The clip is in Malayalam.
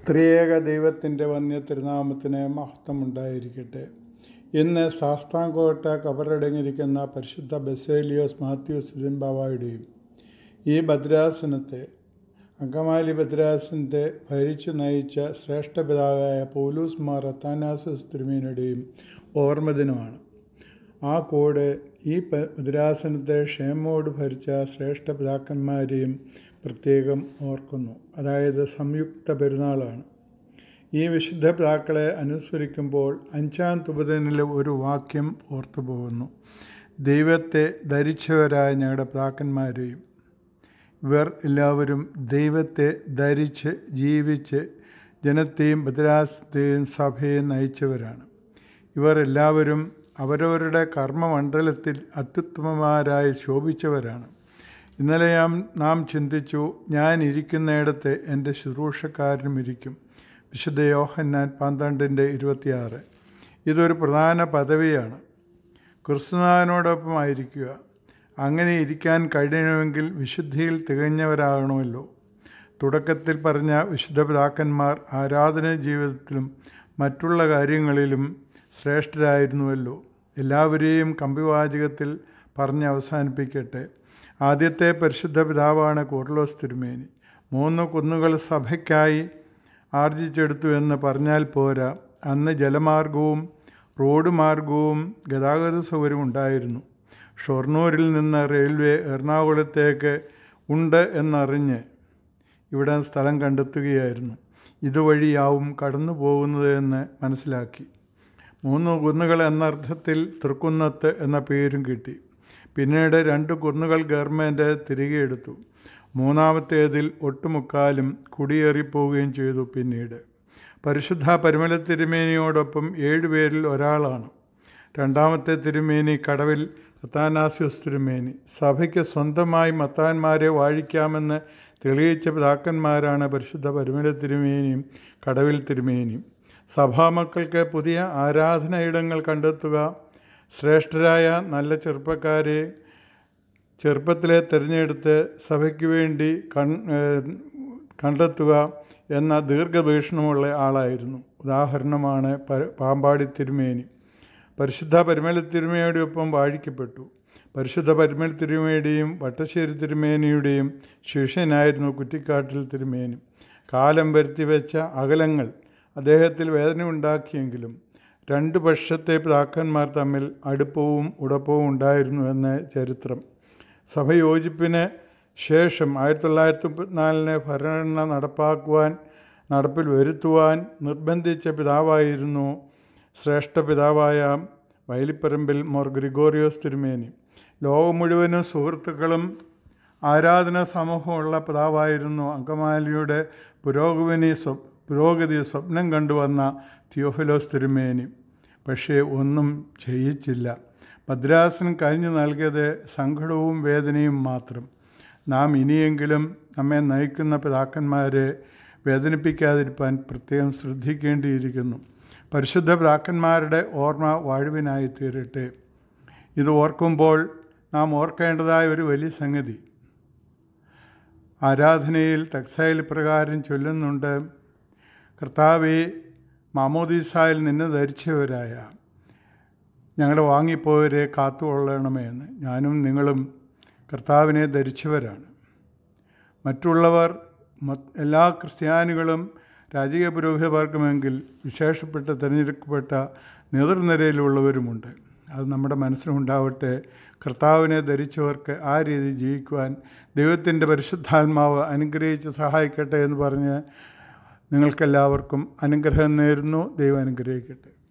ത്രിയേക ദൈവത്തിൻ്റെ വന്യ തിരുനാമത്തിന് മഹത്വമുണ്ടായിരിക്കട്ടെ ഇന്ന് ശാസ്താംകോട്ട കബറടങ്ങിയിരിക്കുന്ന പരിശുദ്ധ ബെസേലിയോസ് മാത്യൂസ് സിംബാവായുടെയും ഈ ഭദ്രാസനത്തെ അങ്കമാലി ഭദ്രാസനത്തെ ഭരിച്ചു നയിച്ച ശ്രേഷ്ഠ പിതാവായ പൗലൂസ് മാർ അത്താനാസസ് തിരുമേനിയുടെയും ഓർമ്മദിനമാണ് ആ കൂടെ ഈ ഭദ്രാസനത്തെ ക്ഷേമോട് ഭരിച്ച ശ്രേഷ്ഠ പിതാക്കന്മാരെയും പ്രത്യേകം ഓർക്കുന്നു അതായത് സംയുക്ത പെരുന്നാളാണ് ഈ വിശുദ്ധ പിതാക്കളെ അനുസ്മരിക്കുമ്പോൾ അഞ്ചാം തുപതനിലെ ഒരു വാക്യം ഓർത്തു പോകുന്നു ദൈവത്തെ ധരിച്ചവരായ ഞങ്ങളുടെ പിതാക്കന്മാരെയും ഇവർ എല്ലാവരും ദൈവത്തെ ധരിച്ച് ജീവിച്ച് ജനത്തെയും ഭദ്രാസത്തെയും സഭയെയും നയിച്ചവരാണ് ഇവർ എല്ലാവരും അവരവരുടെ കർമ്മമണ്ഡലത്തിൽ അത്യുത്തമമാരായി ശോഭിച്ചവരാണ് ഇന്നലെ നാം നാം ചിന്തിച്ചു ഞാൻ ഇരിക്കുന്നിടത്ത് എൻ്റെ ശുശ്രൂഷക്കാരനും ഇരിക്കും വിശുദ്ധ യോഹന്നാൻ പന്ത്രണ്ടിൻ്റെ ഇരുപത്തിയാറ് ഇതൊരു പ്രധാന പദവിയാണ് ക്രിസ്തുനാഥനോടൊപ്പം ആയിരിക്കുക അങ്ങനെ ഇരിക്കാൻ കഴിയണമെങ്കിൽ വിശുദ്ധിയിൽ തികഞ്ഞവരാകണമല്ലോ തുടക്കത്തിൽ പറഞ്ഞ വിശുദ്ധ പിതാക്കന്മാർ ആരാധന ജീവിതത്തിലും മറ്റുള്ള കാര്യങ്ങളിലും ശ്രേഷ്ഠരായിരുന്നുവല്ലോ എല്ലാവരെയും കമ്പിവാചകത്തിൽ പറഞ്ഞ് അവസാനിപ്പിക്കട്ടെ ആദ്യത്തെ പരിശുദ്ധ പിതാവാണ് കോർലോസ് തിരുമേനി മൂന്ന് കുന്നുകൾ സഭയ്ക്കായി ആർജിച്ചെടുത്തു എന്ന് പറഞ്ഞാൽ പോരാ അന്ന് ജലമാർഗവും റോഡ് മാർഗവും ഗതാഗത സൗകര്യം ഉണ്ടായിരുന്നു ഷൊർണൂരിൽ നിന്ന് റെയിൽവേ എറണാകുളത്തേക്ക് ഉണ്ട് എന്നറിഞ്ഞ് ഇവിടെ സ്ഥലം കണ്ടെത്തുകയായിരുന്നു ഇതുവഴിയാവും കടന്നു പോകുന്നത് എന്ന് മനസ്സിലാക്കി മൂന്ന് കുന്നുകൾ എന്നർത്ഥത്തിൽ തൃക്കുന്നത്ത് എന്ന പേരും കിട്ടി പിന്നീട് രണ്ട് കുന്നുകൾ ഗവൺമെൻറ് തിരികെ എടുത്തു മൂന്നാമത്തേതിൽ ഒട്ടുമുക്കാലും കുടിയേറിപ്പോവുകയും ചെയ്തു പിന്നീട് പരിശുദ്ധ പരിമല തിരുമേനിയോടൊപ്പം ഏഴുപേരിൽ ഒരാളാണ് രണ്ടാമത്തെ തിരുമേനി കടവിൽ അത്താനാസ്യോസ് തിരുമേനി സഭയ്ക്ക് സ്വന്തമായി മത്താന്മാരെ വാഴിക്കാമെന്ന് തെളിയിച്ച പിതാക്കന്മാരാണ് പരിശുദ്ധ പരിമല തിരുമേനിയും കടവിൽ തിരുമേനിയും സഭാമക്കൾക്ക് പുതിയ ആരാധനയിടങ്ങൾ കണ്ടെത്തുക ശ്രേഷ്ഠരായ നല്ല ചെറുപ്പക്കാരെ ചെറുപ്പത്തിലെ തിരഞ്ഞെടുത്ത് സഭയ്ക്ക് വേണ്ടി കൺ കണ്ടെത്തുക എന്ന ദീർഘവീക്ഷണമുള്ള ആളായിരുന്നു ഉദാഹരണമാണ് പാമ്പാടി തിരുമേനി പരിശുദ്ധ പരിമല തിരുമേനിയുടെ ഒപ്പം വാഴിക്കപ്പെട്ടു പരിശുദ്ധ പരിമല തിരുമേനിയുടെയും വട്ടശ്ശേരി തിരുമേനിയുടെയും ശിഷ്യനായിരുന്നു കുറ്റിക്കാട്ടിൽ തിരുമേനി കാലം വരുത്തി വെച്ച അകലങ്ങൾ അദ്ദേഹത്തിൽ വേദന ഉണ്ടാക്കിയെങ്കിലും രണ്ട് പക്ഷത്തെ പിതാക്കന്മാർ തമ്മിൽ അടുപ്പവും ഉടപ്പവും ഉണ്ടായിരുന്നുവെന്ന് ചരിത്രം സഭയോജിപ്പിന് ശേഷം ആയിരത്തി തൊള്ളായിരത്തി മുപ്പത്തിനാലിന് ഭരണഘടന നടപ്പാക്കുവാൻ നടപ്പിൽ വരുത്തുവാൻ നിർബന്ധിച്ച പിതാവായിരുന്നു ശ്രേഷ്ഠ പിതാവായ വയലിപ്പറമ്പിൽ മോർ ഗ്രിഗോറിയോസ് തിരുമേനി ലോകം മുഴുവനും സുഹൃത്തുക്കളും ആരാധന സമൂഹമുള്ള പിതാവായിരുന്നു അങ്കമാലിയുടെ പുരോഗമനി സ്വ പുരോഗതി സ്വപ്നം കണ്ടുവന്ന തിയോഫിലോസ് തിരുമേനി പക്ഷേ ഒന്നും ചെയ്യിച്ചില്ല ഭദ്രാസൻ കഴിഞ്ഞു നൽകിയത് സങ്കടവും വേദനയും മാത്രം നാം ഇനിയെങ്കിലും നമ്മെ നയിക്കുന്ന പിതാക്കന്മാരെ വേദനിപ്പിക്കാതിരിക്കാൻ പ്രത്യേകം ശ്രദ്ധിക്കേണ്ടിയിരിക്കുന്നു പരിശുദ്ധ പിതാക്കന്മാരുടെ ഓർമ്മ വാഴുവിനായി തീരട്ടെ ഇത് ഓർക്കുമ്പോൾ നാം ഓർക്കേണ്ടതായ ഒരു വലിയ സംഗതി ആരാധനയിൽ തക്സൈൽ പ്രകാരം ചൊല്ലുന്നുണ്ട് കർത്താവെ മാമോദീസായിൽ നിന്ന് ധരിച്ചവരായ ഞങ്ങളുടെ വാങ്ങിപ്പോയവരെ കാത്തുകൊള്ളണമേ എന്ന് ഞാനും നിങ്ങളും കർത്താവിനെ ധരിച്ചവരാണ് മറ്റുള്ളവർ എല്ലാ ക്രിസ്ത്യാനികളും രാജകീയ പുരോഹിതവർഗമെങ്കിൽ വിശേഷപ്പെട്ട തിരഞ്ഞെടുക്കപ്പെട്ട നേതൃനിരയിലുള്ളവരുമുണ്ട് അത് നമ്മുടെ മനസ്സിലുണ്ടാവട്ടെ കർത്താവിനെ ധരിച്ചവർക്ക് ആ രീതി ജീവിക്കുവാൻ ദൈവത്തിൻ്റെ പരിശുദ്ധാത്മാവ് അനുഗ്രഹിച്ച് സഹായിക്കട്ടെ എന്ന് പറഞ്ഞ് നിങ്ങൾക്കെല്ലാവർക്കും അനുഗ്രഹം നേരുന്നു ദൈവം അനുഗ്രഹിക്കട്ടെ